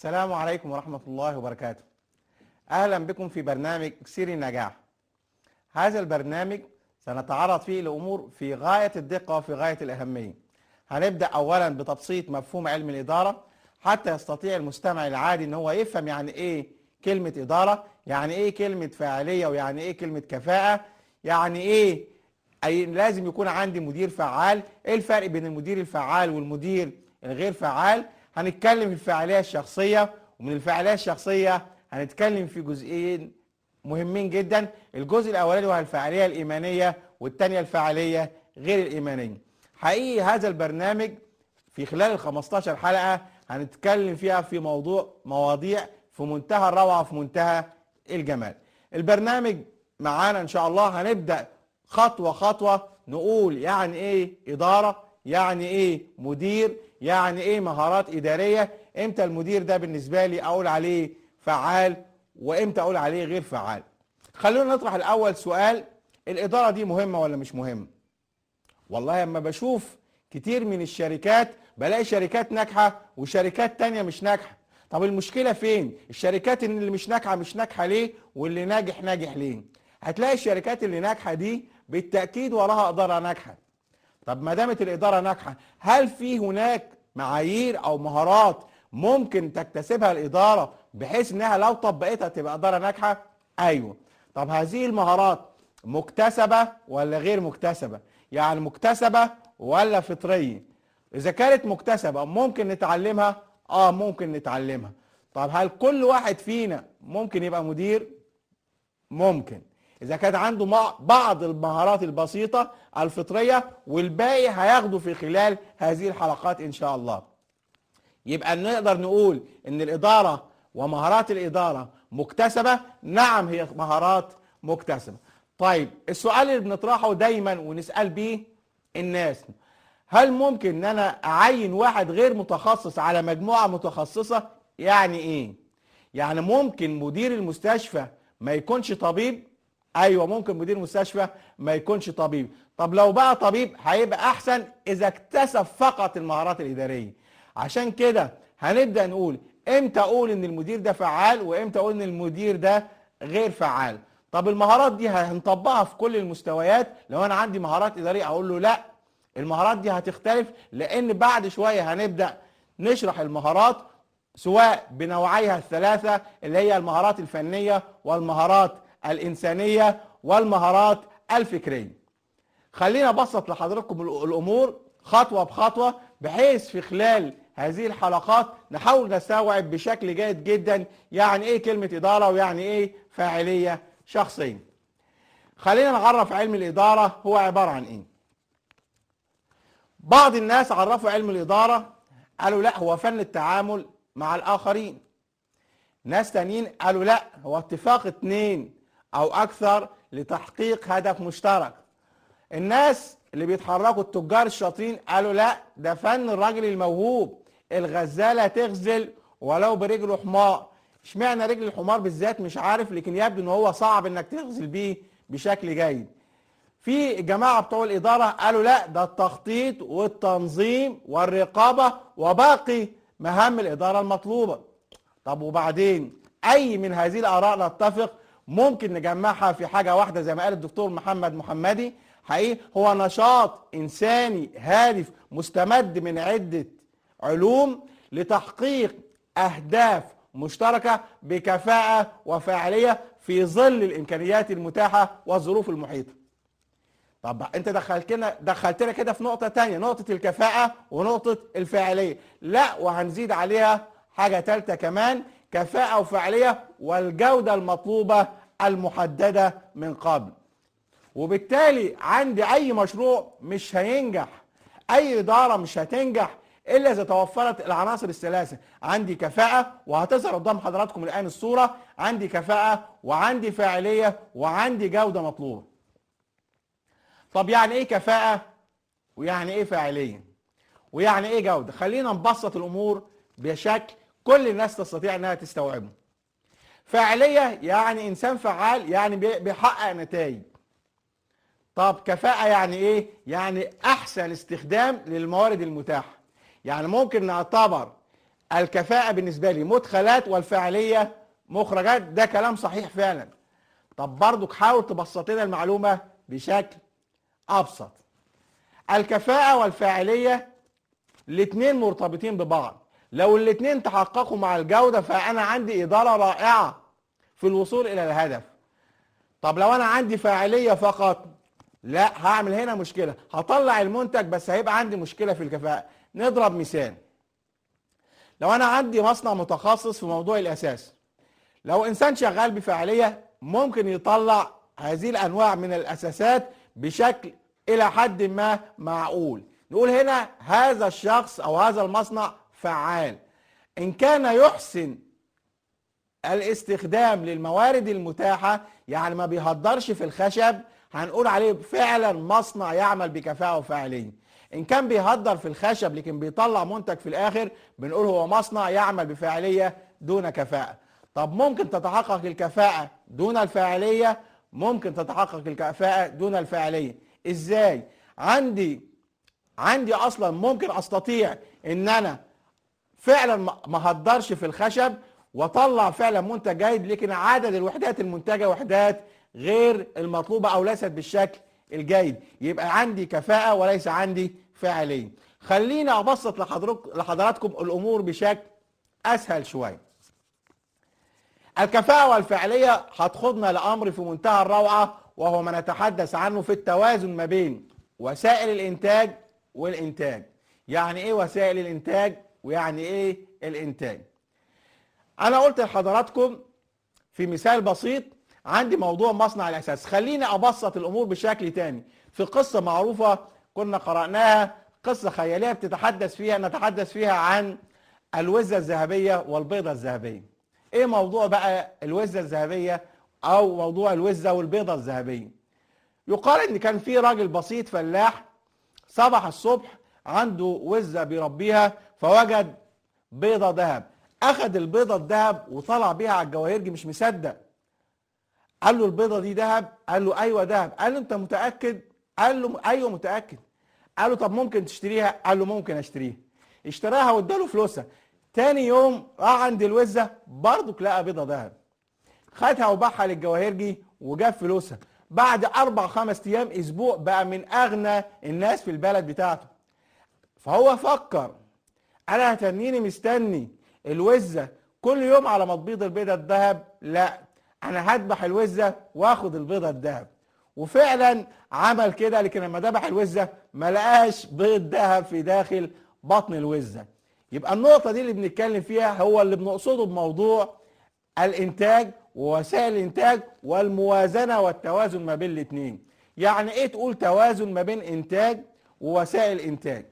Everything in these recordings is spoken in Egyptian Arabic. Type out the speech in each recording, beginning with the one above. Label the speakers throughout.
Speaker 1: السلام عليكم ورحمة الله وبركاته أهلا بكم في برنامج سير النجاح هذا البرنامج سنتعرض فيه لأمور في غاية الدقة وفي غاية الأهمية هنبدأ أولا بتبسيط مفهوم علم الإدارة حتى يستطيع المستمع العادي أن هو يفهم يعني إيه كلمة إدارة يعني إيه كلمة فاعلية ويعني إيه كلمة كفاءة يعني إيه أي لازم يكون عندي مدير فعال إيه الفرق بين المدير الفعال والمدير الغير فعال هنتكلم في الفاعلية الشخصية ومن الفاعلية الشخصية هنتكلم في جزئين مهمين جدا الجزء الاولاني وهو الفاعليه الايمانيه والثانيه الفاعليه غير الايمانيه حقيقي هذا البرنامج في خلال ال 15 حلقه هنتكلم فيها في موضوع مواضيع في منتهى الروعه وفي منتهى الجمال البرنامج معانا ان شاء الله هنبدا خطوه خطوه نقول يعني ايه اداره يعني ايه مدير يعني ايه مهارات اداريه امتى المدير ده بالنسبه لي اقول عليه فعال وامتى اقول عليه غير فعال خلونا نطرح الاول سؤال الاداره دي مهمه ولا مش مهمه والله اما بشوف كتير من الشركات بلاقي شركات ناجحه وشركات تانية مش ناجحه طب المشكله فين الشركات اللي مش ناجحه مش ناجحه ليه واللي ناجح ناجح ليه هتلاقي الشركات اللي ناجحه دي بالتاكيد وراها اداره ناجحه طب ما دامت الاداره ناجحه هل في هناك معايير او مهارات ممكن تكتسبها الاداره بحيث انها لو طبقتها تبقى اداره ناجحه ايوه طب هذه المهارات مكتسبه ولا غير مكتسبه يعني مكتسبه ولا فطريه اذا كانت مكتسبه ممكن نتعلمها اه ممكن نتعلمها طب هل كل واحد فينا ممكن يبقى مدير ممكن اذا كان عنده بعض المهارات البسيطه الفطريه والباقي هياخده في خلال هذه الحلقات ان شاء الله يبقى نقدر نقول ان الاداره ومهارات الإدارة مكتسبة نعم هي مهارات مكتسبة طيب السؤال اللي بنطرحه دايما ونسأل بيه الناس هل ممكن ان انا اعين واحد غير متخصص على مجموعة متخصصة يعني ايه يعني ممكن مدير المستشفى ما يكونش طبيب ايوه ممكن مدير مستشفى ما يكونش طبيب طب لو بقى طبيب هيبقى احسن اذا اكتسب فقط المهارات الاداريه عشان كده هنبدا نقول امتى اقول ان المدير ده فعال وامتى اقول ان المدير ده غير فعال طب المهارات دي هنطبقها في كل المستويات لو انا عندي مهارات اداريه اقول له لا المهارات دي هتختلف لان بعد شويه هنبدا نشرح المهارات سواء بنوعيها الثلاثه اللي هي المهارات الفنيه والمهارات الانسانيه والمهارات الفكريه خلينا ابسط لحضراتكم الامور خطوه بخطوه بحيث في خلال هذه الحلقات نحاول نستوعب بشكل جيد جدا يعني ايه كلمة إدارة ويعني ايه فاعلية شخصية خلينا نعرف علم الإدارة هو عبارة عن ايه بعض الناس عرفوا علم الإدارة قالوا لا هو فن التعامل مع الآخرين ناس تانيين قالوا لا هو اتفاق اتنين أو أكثر لتحقيق هدف مشترك الناس اللي بيتحركوا التجار الشاطرين قالوا لا ده فن الراجل الموهوب الغزاله تغزل ولو برجل حمار اشمعنى رجل الحمار بالذات مش عارف لكن يبدو ان هو صعب انك تغزل بيه بشكل جيد في الجماعه بتوع الاداره قالوا لا ده التخطيط والتنظيم والرقابه وباقي مهام الاداره المطلوبه طب وبعدين اي من هذه الاراء نتفق ممكن نجمعها في حاجه واحده زي ما قال الدكتور محمد محمدي حقيقي هو نشاط انساني هادف مستمد من عده علوم لتحقيق اهداف مشتركه بكفاءه وفاعليه في ظل الامكانيات المتاحه والظروف المحيطه. طب انت دخلتنا دخلتنا كده في نقطه تانية نقطه الكفاءه ونقطه الفاعليه، لا وهنزيد عليها حاجه ثالثه كمان كفاءه وفاعليه والجوده المطلوبه المحدده من قبل. وبالتالي عندي اي مشروع مش هينجح اي اداره مش هتنجح الا اذا توفرت العناصر الثلاثه عندي كفاءه وهتظهر قدام حضراتكم الان الصوره عندي كفاءه وعندي فاعليه وعندي جوده مطلوبه طب يعني ايه كفاءه ويعني ايه فاعليه ويعني ايه جوده خلينا نبسط الامور بشكل كل الناس تستطيع انها تستوعبه فاعليه يعني انسان فعال يعني بيحقق نتائج طب كفاءة يعني ايه؟ يعني احسن استخدام للموارد المتاحة يعني ممكن نعتبر الكفاءة بالنسبة لي مدخلات والفاعلية مخرجات ده كلام صحيح فعلا طب برضك حاول تبسط لنا المعلومة بشكل أبسط الكفاءة والفاعلية الاثنين مرتبطين ببعض لو الاثنين تحققوا مع الجودة فأنا عندي إدارة رائعة في الوصول إلى الهدف طب لو أنا عندي فاعلية فقط لا هعمل هنا مشكلة هطلع المنتج بس هيبقى عندي مشكلة في الكفاءة نضرب مثال لو أنا عندي مصنع متخصص في موضوع الأساس لو إنسان شغال بفاعلية ممكن يطلع هذه الأنواع من الأساسات بشكل إلى حد ما معقول نقول هنا هذا الشخص أو هذا المصنع فعال إن كان يحسن الاستخدام للموارد المتاحة يعني ما بيهدرش في الخشب هنقول عليه فعلا مصنع يعمل بكفاءة وفاعلية إن كان بيهدر في الخشب لكن بيطلع منتج في الآخر بنقول هو مصنع يعمل بفاعلية دون كفاءة طب ممكن تتحقق الكفاءة دون الفاعلية ممكن تتحقق الكفاءة دون الفاعلية إزاي عندي عندي أصلا ممكن أستطيع إن أنا فعلا ما هدرش في الخشب واطلع فعلا منتج جيد لكن عدد الوحدات المنتجه وحدات غير المطلوبه او ليست بالشكل الجيد يبقى عندي كفاءه وليس عندي فاعليه خليني ابسط لحضراتكم الامور بشكل اسهل شويه الكفاءه والفعاليه هتخضنا لامر في منتهى الروعه وهو ما نتحدث عنه في التوازن ما بين وسائل الانتاج والانتاج يعني ايه وسائل الانتاج ويعني ايه الانتاج انا قلت لحضراتكم في مثال بسيط عندي موضوع مصنع الاساس خليني ابسط الامور بشكل تاني في قصة معروفة كنا قرأناها قصة خيالية بتتحدث فيها نتحدث فيها عن الوزة الذهبية والبيضة الذهبية ايه موضوع بقى الوزة الذهبية او موضوع الوزة والبيضة الذهبية يقال ان كان في راجل بسيط فلاح صبح الصبح عنده وزة بيربيها فوجد بيضة ذهب اخذ البيضة الذهب وطلع بيها على الجواهرجي مش مصدق قال له البيضة دي ذهب قال له ايوه ذهب قال له انت متأكد قال له ايوه متأكد قال له طب ممكن تشتريها قال له ممكن اشتريها اشتراها واداله فلوسها تاني يوم راح عند الوزة برضك لقى بيضة ذهب خدها وباعها للجواهرجي وجاب فلوسها بعد اربع خمس ايام اسبوع بقى من اغنى الناس في البلد بتاعته فهو فكر انا هتنيني مستني الوزة كل يوم على ما تبيض البيضة الذهب لا انا هذبح الوزة واخد البيضة الذهب وفعلا عمل كده لكن لما ذبح الوزة ما لقاش بيض ذهب في داخل بطن الوزة يبقى النقطة دي اللي بنتكلم فيها هو اللي بنقصده بموضوع الانتاج ووسائل الانتاج والموازنة والتوازن ما بين الاثنين يعني ايه تقول توازن ما بين انتاج ووسائل انتاج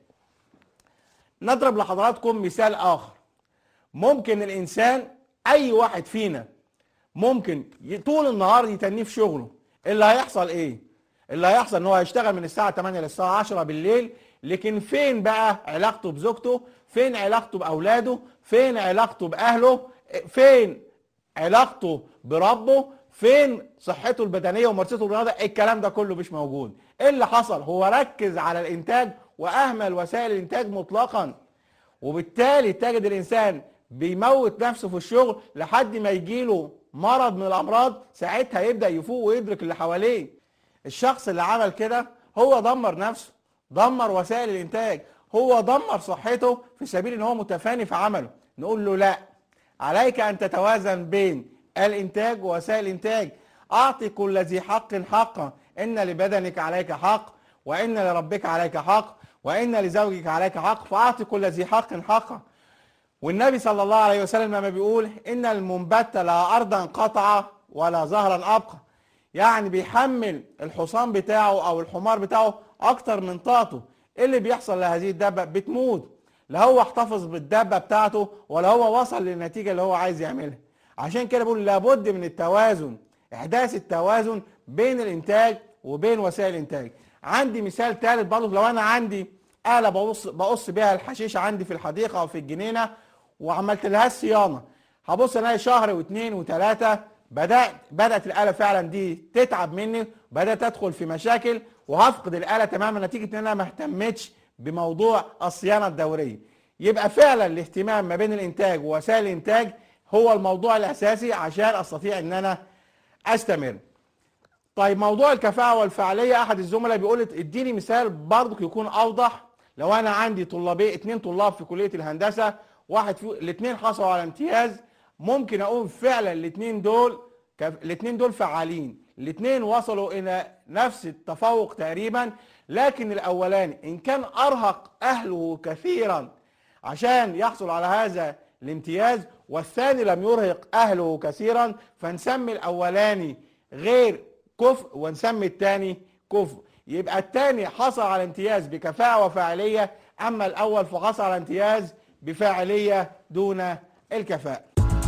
Speaker 1: نضرب لحضراتكم مثال اخر ممكن الانسان اي واحد فينا ممكن طول النهار يتنيه في شغله اللي هيحصل ايه اللي هيحصل ان هو هيشتغل من الساعه 8 للساعه 10 بالليل لكن فين بقى علاقته بزوجته فين علاقته باولاده فين علاقته باهله فين علاقته بربه فين صحته البدنيه وممارسته الرياضه الكلام ده كله مش موجود ايه اللي حصل هو ركز على الانتاج واهمل وسائل الانتاج مطلقا وبالتالي تجد الانسان بيموت نفسه في الشغل لحد ما يجيله مرض من الامراض ساعتها يبدا يفوق ويدرك اللي حواليه الشخص اللي عمل كده هو دمر نفسه دمر وسائل الانتاج هو دمر صحته في سبيل ان هو متفاني في عمله نقول له لا عليك ان تتوازن بين الانتاج ووسائل الانتاج اعطي كل ذي حق حقا ان لبدنك عليك حق وان لربك عليك حق وان لزوجك عليك حق فاعطي كل ذي حق حقا والنبي صلى الله عليه وسلم لما بيقول ان المنبت لا ارضا قطع ولا ظهرا ابقى يعني بيحمل الحصان بتاعه او الحمار بتاعه اكتر من طاقته ايه اللي بيحصل لهذه الدابه بتموت لا هو احتفظ بالدابه بتاعته ولا هو وصل للنتيجه اللي هو عايز يعملها عشان كده بقول لابد من التوازن احداث التوازن بين الانتاج وبين وسائل الانتاج عندي مثال ثالث برضه لو انا عندي آلة بقص بقص بيها الحشيش عندي في الحديقة أو في الجنينة وعملت لها صيانة هبص الاقي شهر واثنين وثلاثة بدأت بدأت الآلة فعلا دي تتعب مني بدأت أدخل في مشاكل وهفقد الآلة تماما نتيجة إن أنا ما اهتمتش بموضوع الصيانة الدورية يبقى فعلا الاهتمام ما بين الانتاج ووسائل الانتاج هو الموضوع الاساسي عشان استطيع ان انا استمر طيب موضوع الكفاءة والفعالية احد الزملاء بيقول لي اديني مثال برضك يكون اوضح لو انا عندي طلابي اتنين طلاب في كلية الهندسة واحد في الاثنين حصلوا على امتياز ممكن اقول فعلا الاثنين دول الاثنين دول فعالين الاثنين وصلوا الى نفس التفوق تقريبا لكن الاولاني ان كان ارهق اهله كثيرا عشان يحصل على هذا الامتياز والثاني لم يرهق اهله كثيرا فنسمي الاولاني غير كفء ونسمي الثاني كفء يبقى الثاني حصل على امتياز بكفاءة وفاعلية اما الاول فحصل على امتياز بفاعلية دون الكفاءة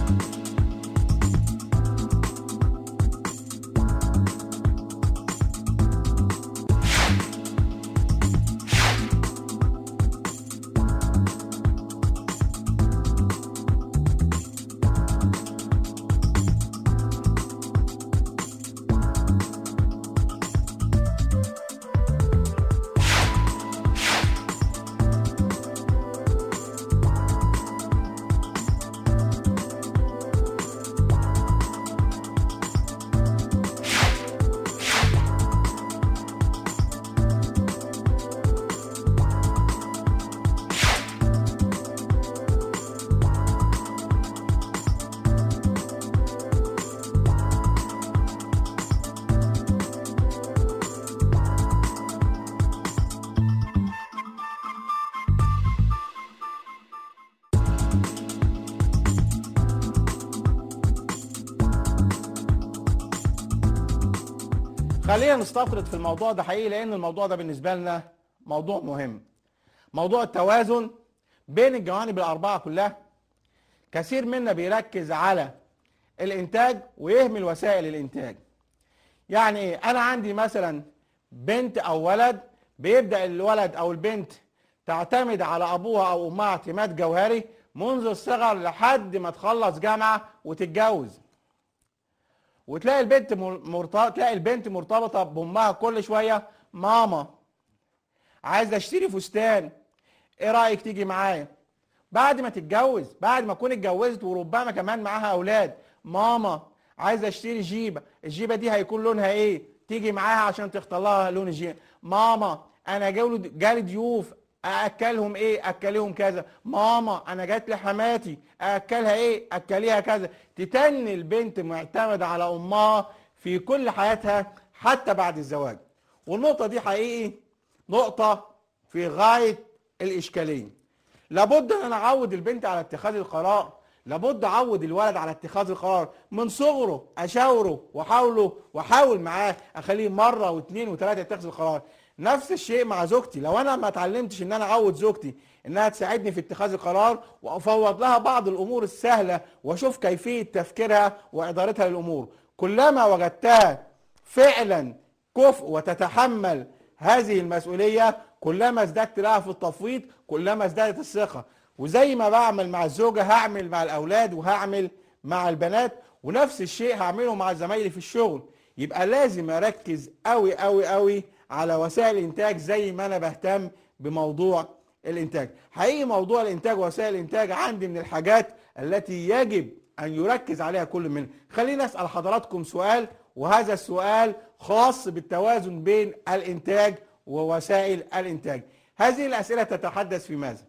Speaker 1: خلينا نستطرد في الموضوع ده حقيقي لان الموضوع ده بالنسبه لنا موضوع مهم موضوع التوازن بين الجوانب الاربعه كلها كثير منا بيركز على الانتاج ويهمل وسائل الانتاج يعني ايه انا عندي مثلا بنت او ولد بيبدا الولد او البنت تعتمد على ابوها او امها اعتماد جوهري منذ الصغر لحد ما تخلص جامعه وتتجوز وتلاقي البنت مرتبطه تلاقي البنت مرتبطه بامها كل شويه ماما عايز اشتري فستان ايه رايك تيجي معايا بعد ما تتجوز بعد ما تكون اتجوزت وربما كمان معاها اولاد ماما عايز اشتري جيبه الجيبه دي هيكون لونها ايه تيجي معاها عشان تختار لها لون الجيبه ماما انا جالي ضيوف ااكلهم ايه اكلهم كذا ماما انا جات لي حماتي ااكلها ايه اكليها كذا تتني البنت معتمده على امها في كل حياتها حتى بعد الزواج والنقطه دي حقيقي نقطه في غايه الاشكاليه لابد ان انا اعود البنت على اتخاذ القرار لابد اعود الولد على اتخاذ القرار من صغره اشاوره واحاوله واحاول معاه اخليه مره واثنين وثلاثه يتخذ القرار نفس الشيء مع زوجتي لو انا ما اتعلمتش ان انا اعود زوجتي انها تساعدني في اتخاذ القرار وافوض لها بعض الامور السهله واشوف كيفيه تفكيرها وادارتها للامور كلما وجدتها فعلا كفء وتتحمل هذه المسؤوليه كلما ازددت لها في التفويض كلما ازدادت الثقه وزي ما بعمل مع الزوجه هعمل مع الاولاد وهعمل مع البنات ونفس الشيء هعمله مع زمايلي في الشغل يبقى لازم اركز قوي قوي قوي على وسائل الانتاج زي ما انا بهتم بموضوع الانتاج حقيقي موضوع الانتاج ووسائل الانتاج عندي من الحاجات التي يجب ان يركز عليها كل من خلينا اسال حضراتكم سؤال وهذا السؤال خاص بالتوازن بين الانتاج ووسائل الانتاج هذه الاسئله تتحدث في ماذا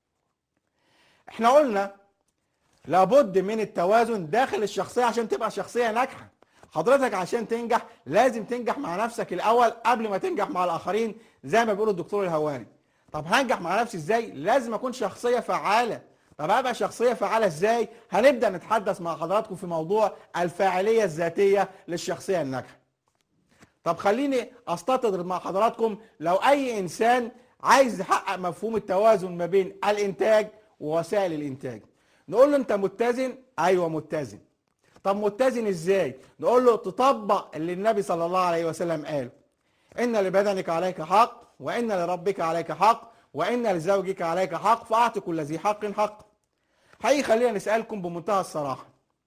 Speaker 1: احنا قلنا لابد من التوازن داخل الشخصيه عشان تبقى شخصيه ناجحه حضرتك عشان تنجح لازم تنجح مع نفسك الاول قبل ما تنجح مع الاخرين زي ما بيقول الدكتور الهواري طب هنجح مع نفسي ازاي لازم اكون شخصيه فعاله طب ابقى شخصيه فعاله ازاي هنبدا نتحدث مع حضراتكم في موضوع الفاعليه الذاتيه للشخصيه الناجحه طب خليني استطرد مع حضراتكم لو اي انسان عايز يحقق مفهوم التوازن ما بين الانتاج ووسائل الانتاج نقول له انت متزن ايوه متزن طب متزن ازاي نقول له تطبق اللي النبي صلى الله عليه وسلم قال ان لبدنك عليك حق وان لربك عليك حق وان لزوجك عليك حق فاعط كل ذي حق حق حقيقي خلينا نسالكم بمنتهى الصراحه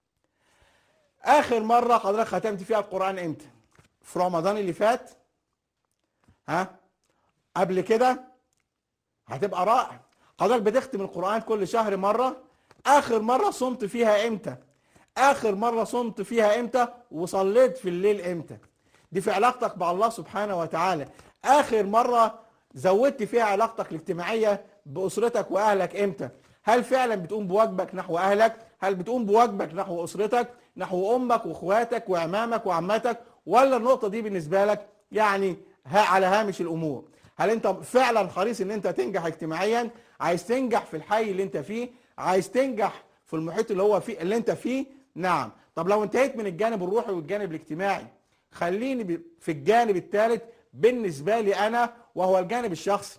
Speaker 1: اخر مره حضرتك ختمت فيها القران امتى في رمضان اللي فات ها قبل كده هتبقى رائع حضرتك بتختم القرآن كل شهر مرة آخر مرة صمت فيها إمتى آخر مرة صمت فيها إمتى وصليت في الليل إمتى دي في علاقتك مع الله سبحانه وتعالى آخر مرة زودت فيها علاقتك الاجتماعية بأسرتك وأهلك إمتى هل فعلا بتقوم بواجبك نحو أهلك هل بتقوم بواجبك نحو أسرتك نحو أمك وأخواتك وعمامك وعماتك ولا النقطة دي بالنسبة لك يعني ها على هامش الأمور هل أنت فعلا حريص أن أنت تنجح اجتماعيا عايز تنجح في الحي اللي أنت فيه عايز تنجح في المحيط اللي هو فيه اللي أنت فيه نعم طب لو انتهيت من الجانب الروحي والجانب الاجتماعي خليني في الجانب الثالث بالنسبة لي أنا وهو الجانب الشخصي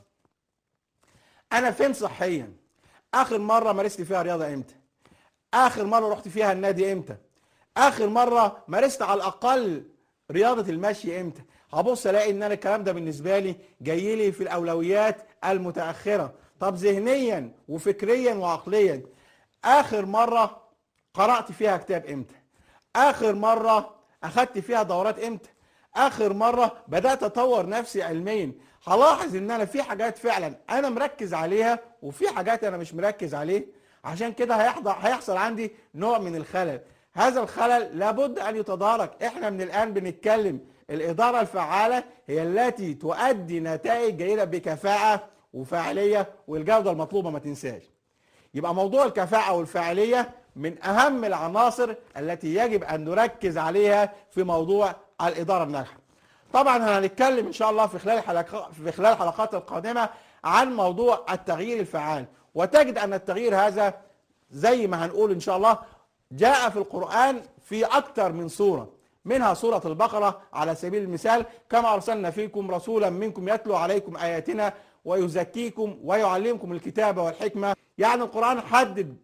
Speaker 1: أنا فين صحيا آخر مرة مارست فيها رياضة إمتى آخر مرة رحت فيها النادي إمتى آخر مرة مارست على الأقل رياضة المشي إمتى هبص ألاقي إن أنا الكلام ده بالنسبة لي جاي لي في الأولويات المتأخرة طب ذهنيا وفكريا وعقليا آخر مرة قرأت فيها كتاب إمتى آخر مرة أخدت فيها دورات إمتى اخر مره بدات اطور نفسي علميا هلاحظ ان انا في حاجات فعلا انا مركز عليها وفي حاجات انا مش مركز عليه عشان كده هيحضر هيحصل عندي نوع من الخلل هذا الخلل لابد ان يتدارك احنا من الان بنتكلم الاداره الفعاله هي التي تؤدي نتائج جيده بكفاءه وفاعليه والجوده المطلوبه ما تنساش يبقى موضوع الكفاءه والفاعليه من اهم العناصر التي يجب ان نركز عليها في موضوع الاداره الناجحه. طبعا هنتكلم ان شاء الله في خلال الحلقات في خلال الحلقات القادمه عن موضوع التغيير الفعال وتجد ان التغيير هذا زي ما هنقول ان شاء الله جاء في القران في اكثر من سوره منها سوره البقره على سبيل المثال كما ارسلنا فيكم رسولا منكم يتلو عليكم اياتنا ويزكيكم ويعلمكم الكتاب والحكمه يعني القران حدد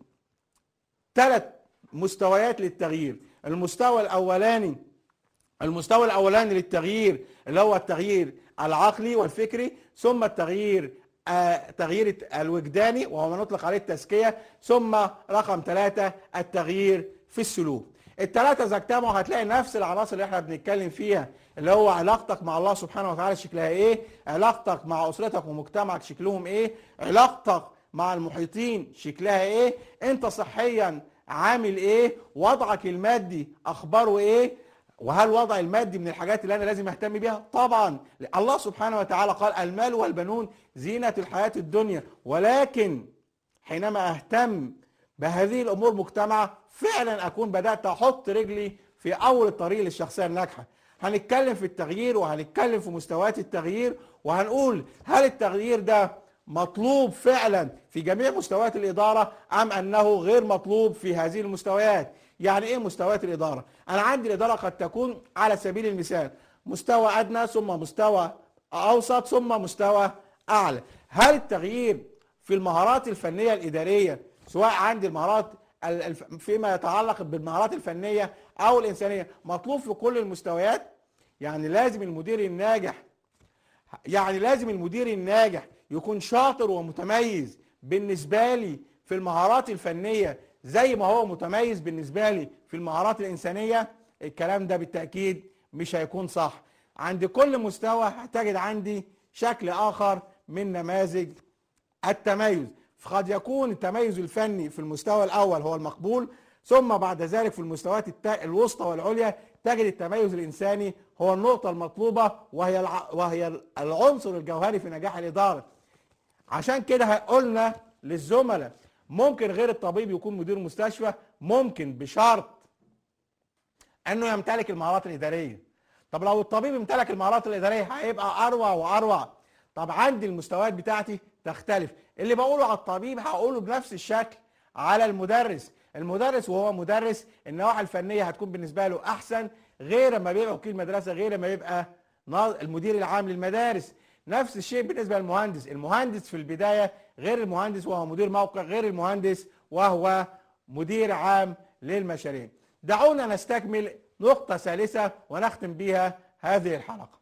Speaker 1: ثلاث مستويات للتغيير المستوى الاولاني المستوى الاولاني للتغيير اللي هو التغيير العقلي والفكري ثم التغيير آه تغيير الوجداني وهو ما نطلق عليه التزكيه ثم رقم ثلاثة التغيير في السلوك الثلاثة إذا اجتمعوا هتلاقي نفس العناصر اللي احنا بنتكلم فيها اللي هو علاقتك مع الله سبحانه وتعالى شكلها ايه علاقتك مع أسرتك ومجتمعك شكلهم ايه علاقتك مع المحيطين شكلها ايه انت صحيا عامل ايه وضعك المادي اخباره ايه وهل وضع المادي من الحاجات اللي انا لازم اهتم بيها طبعا الله سبحانه وتعالى قال المال والبنون زينة الحياة الدنيا ولكن حينما اهتم بهذه الامور مجتمعة فعلا اكون بدأت احط رجلي في اول الطريق للشخصية الناجحة هنتكلم في التغيير وهنتكلم في مستويات التغيير وهنقول هل التغيير ده مطلوب فعلا في جميع مستويات الإدارة أم أنه غير مطلوب في هذه المستويات يعني ايه مستويات الاداره انا عندي الاداره قد تكون على سبيل المثال مستوى ادنى ثم مستوى اوسط ثم مستوى اعلى هل التغيير في المهارات الفنيه الاداريه سواء عندي المهارات فيما يتعلق بالمهارات الفنيه او الانسانيه مطلوب في كل المستويات يعني لازم المدير الناجح يعني لازم المدير الناجح يكون شاطر ومتميز بالنسبه لي في المهارات الفنيه زي ما هو متميز بالنسبة لي في المهارات الإنسانية الكلام ده بالتأكيد مش هيكون صح عند كل مستوى هتجد عندي شكل آخر من نماذج التميز فقد يكون التميز الفني في المستوى الأول هو المقبول ثم بعد ذلك في المستويات الوسطى والعليا تجد التميز الإنساني هو النقطة المطلوبة وهي وهي العنصر الجوهري في نجاح الإدارة عشان كده قلنا للزملاء ممكن غير الطبيب يكون مدير مستشفى ممكن بشرط انه يمتلك المهارات الاداريه طب لو الطبيب امتلك المهارات الاداريه هيبقى اروع واروع طب عندي المستويات بتاعتي تختلف اللي بقوله على الطبيب هقوله بنفس الشكل على المدرس المدرس وهو مدرس النواحي الفنيه هتكون بالنسبه له احسن غير ما بيبقى وكيل مدرسه غير ما يبقى المدير العام للمدارس نفس الشيء بالنسبه للمهندس المهندس في البدايه غير المهندس وهو مدير موقع غير المهندس وهو مدير عام للمشاريع دعونا نستكمل نقطة ثالثة ونختم بها هذه الحلقة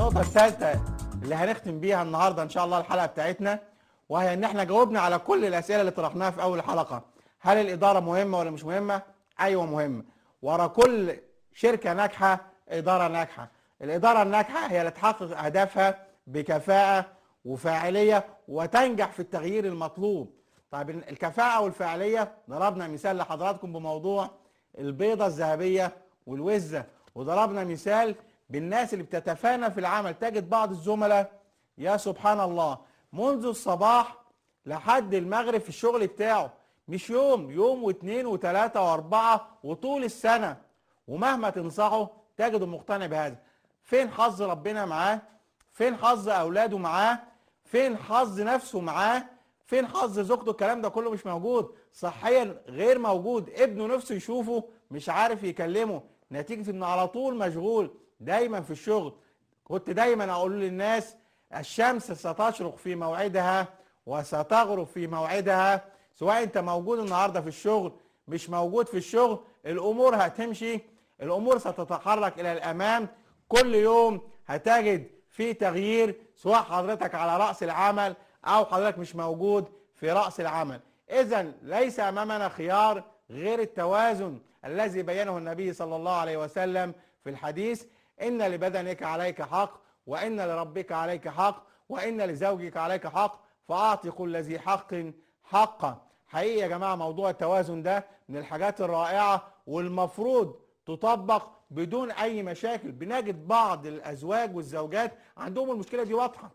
Speaker 1: النقطة الثالثة اللي هنختم بيها النهاردة إن شاء الله الحلقة بتاعتنا وهي إن إحنا جاوبنا على كل الأسئلة اللي طرحناها في أول الحلقة هل الإدارة مهمة ولا مش مهمة؟ أيوة مهمة ورا كل شركة ناجحة إدارة ناجحة الإدارة الناجحة هي اللي تحقق أهدافها بكفاءة وفاعلية وتنجح في التغيير المطلوب طيب الكفاءة والفاعلية ضربنا مثال لحضراتكم بموضوع البيضة الذهبية والوزة وضربنا مثال بالناس اللي بتتفانى في العمل تجد بعض الزملاء يا سبحان الله منذ الصباح لحد المغرب في الشغل بتاعه مش يوم يوم واثنين وثلاثة واربعة وطول السنة ومهما تنصحه تجده مقتنع بهذا فين حظ ربنا معاه فين حظ اولاده معاه فين حظ نفسه معاه فين حظ زوجته الكلام ده كله مش موجود صحيا غير موجود ابنه نفسه يشوفه مش عارف يكلمه نتيجة انه على طول مشغول دايما في الشغل كنت دايما اقول للناس الشمس ستشرق في موعدها وستغرب في موعدها سواء انت موجود النهارده في الشغل مش موجود في الشغل الامور هتمشي الامور ستتحرك الى الامام كل يوم هتجد في تغيير سواء حضرتك على راس العمل او حضرتك مش موجود في راس العمل اذا ليس امامنا خيار غير التوازن الذي بينه النبي صلى الله عليه وسلم في الحديث ان لبدنك عليك حق وان لربك عليك حق وان لزوجك عليك حق فاعطي كل ذي حق حقه حقيقي يا جماعه موضوع التوازن ده من الحاجات الرائعه والمفروض تطبق بدون اي مشاكل بنجد بعض الازواج والزوجات عندهم المشكله دي واضحه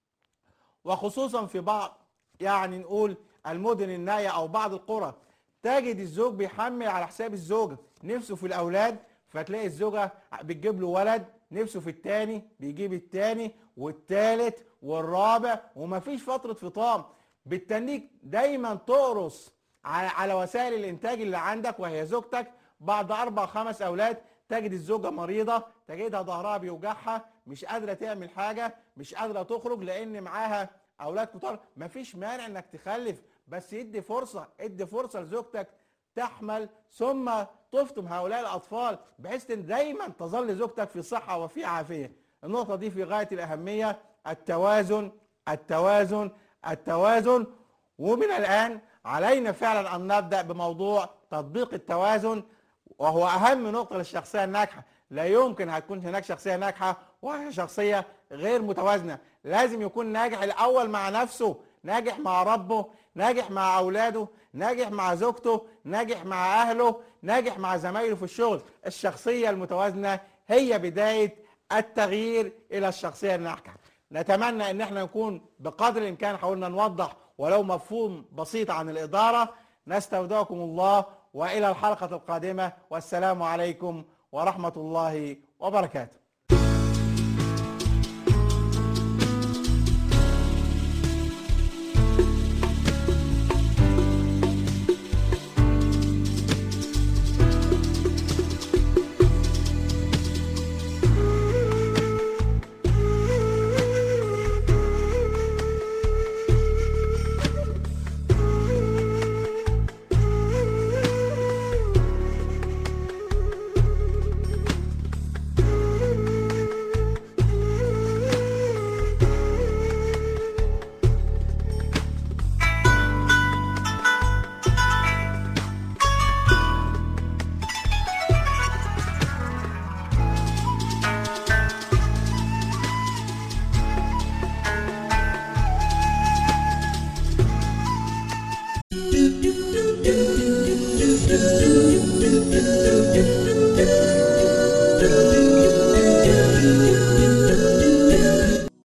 Speaker 1: وخصوصا في بعض يعني نقول المدن النائيه او بعض القرى تجد الزوج بيحمل على حساب الزوجه نفسه في الاولاد فتلاقي الزوجه بتجيب له ولد نفسه في التاني بيجيب التاني والتالت والرابع ومفيش فتره فطام بالتنيك دايما تقرص على على وسائل الانتاج اللي عندك وهي زوجتك بعد اربع خمس اولاد تجد الزوجه مريضه تجدها ظهرها بيوجعها مش قادره تعمل حاجه مش قادره تخرج لان معاها اولاد كتار مفيش مانع انك تخلف بس ادي فرصه ادي فرصه لزوجتك تحمل ثم تفطم هؤلاء الاطفال بحيث ان دايما تظل زوجتك في صحه وفي عافيه النقطه دي في غايه الاهميه التوازن التوازن التوازن ومن الان علينا فعلا ان نبدا بموضوع تطبيق التوازن وهو اهم نقطه للشخصيه الناجحه لا يمكن هتكون هناك شخصيه ناجحه وهي شخصيه غير متوازنه لازم يكون ناجح الاول مع نفسه ناجح مع ربه ناجح مع اولاده ناجح مع زوجته ناجح مع اهله ناجح مع زمايله في الشغل الشخصيه المتوازنه هي بدايه التغيير الى الشخصيه الناجحه نتمنى ان احنا نكون بقدر الامكان حاولنا نوضح ولو مفهوم بسيط عن الاداره نستودعكم الله والى الحلقه القادمه والسلام عليكم ورحمه الله وبركاته